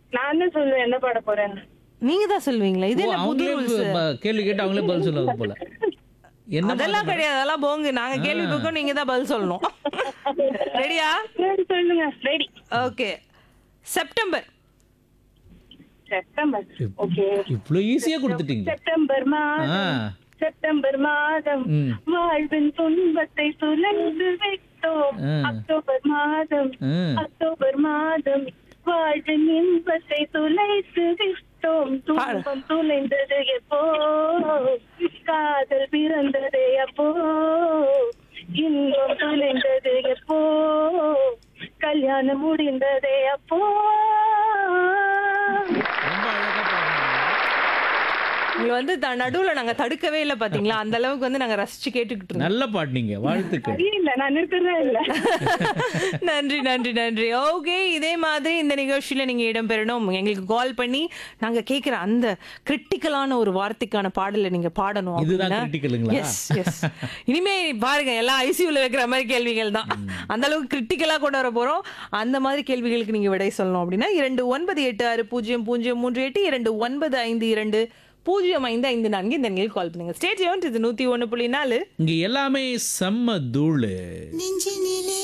நான் தான் சொல்லுவேன் என்ன பாட போறேன் நீங்க தான் சொல்லுவீங்களா இது ஓ, என்ன புது அவங்களே ரூல்ஸ் ப- கேள்வி கேட்டு அவங்களே பதில் சொல்லுவாங்க போல என்ன அதெல்லாம் கிடையாது அதெல்லாம் போங்க நாங்க கேள்வி கேட்கும் நீங்க தான் பதில் சொல்லணும் ரெடியா சரி சொல்லுங்க ready okay September September okay இவ்வளவு ஈஸியா கொடுத்துட்டீங்க செப்டம்பர் ஆ மாதம் செப்டம்பர் மாதம் ம். வாழ்வின் துன்பத்தை சுழந்து வைத்தோம் ஆ. அக்டோபர் மாதம் ம். அக்டோபர் மாதம் வாழ்வின் இன்பத்தை துளைத்து விட்டோம் துன்பம் துளைந்தது எப்போ காதல் பிறந்தது எப்போ இன்பம் துளைந்தது எப்போ கல்யாணம் முடிந்தது அப்போ ரொம்ப அழகா பாடுனீங்க உங்களை வந்து த- நடுவுல நாங்க தடுக்கவே இல்லை பாத்தீங்களா அந்த அளவுக்கு வந்து நாங்க ரசிச்சு கேட்டுக்கிட்டு இருந்தோம் நல்லா பாடுனீங்க வாழ்த்துக்கள் இல்ல நான் நிறுத்துறதே இல்ல நன்றி நன்றி நன்றி ஓகே இதே மாதிரி இந்த நிகழ்ச்சியில நீங்க இடம்பெறணும் எங்களுக்கு கால் பண்ணி நாங்க கேக்குற அந்த கிரிட்டிக்கலான ஒரு வார்த்தைக்கான பாடலை நீங்க பாடணும் இதுதான் critical-ங்களா? எஸ் எஸ் இனிமே பாருங்க எல்லாம் ஐசியூல வைக்கிற மாதிரி கேள்விகள் தான் அந்த அளவுக்கு கிரிட்டிக்கலா கொண்டு வர போறோம் அந்த மாதிரி கேள்விகளுக்கு நீங்க விடை சொல்லணும் அப்படின்னா இரண்டு ஒன்பது எட்டு ஆறு பூஜ்ஜியம் பூஜ்ஜியம் மூன்று எட்டு இரண்டு ஒன்பது ஐந்து இரண்டு பூஜ்ஜியம் ஐந்து ஐந்து நான்கு இந்த எண்ணில் கால் பண்ணுங்க ஸ்டேஜ் இது நூத்தி ஒண்ணு புள்ளி நாலு இங்க எல்லாமே செம்ம தூளு நெஞ்சினிலே